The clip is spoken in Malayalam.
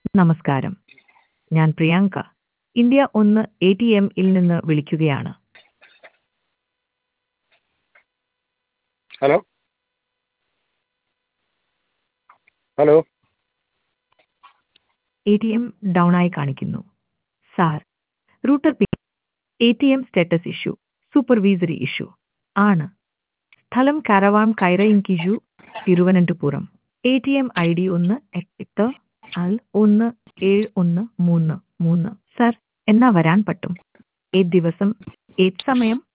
നമസ്കാരം ഞാൻ പ്രിയാങ്ക ഇന്ത്യ ഒന്ന് എ ടി എമ്മിൽ നിന്ന് വിളിക്കുകയാണ് hello hello A T M down ആയി കാണിക്കുന്നു sir router P A T M status issue supervisory issue ആണ് സ്ഥലം കാരവാം കൈറയിൻകിജു Thiruvananthapuram A T M I D ഒന്ന് എട്ട് അൽ ഒന്ന് ഏഴ് ഒന്ന് മൂന്ന് മൂന്ന് സാർ എന്നാ വരാൻ പറ്റും ഏത് ദിവസം ഏത് സമയം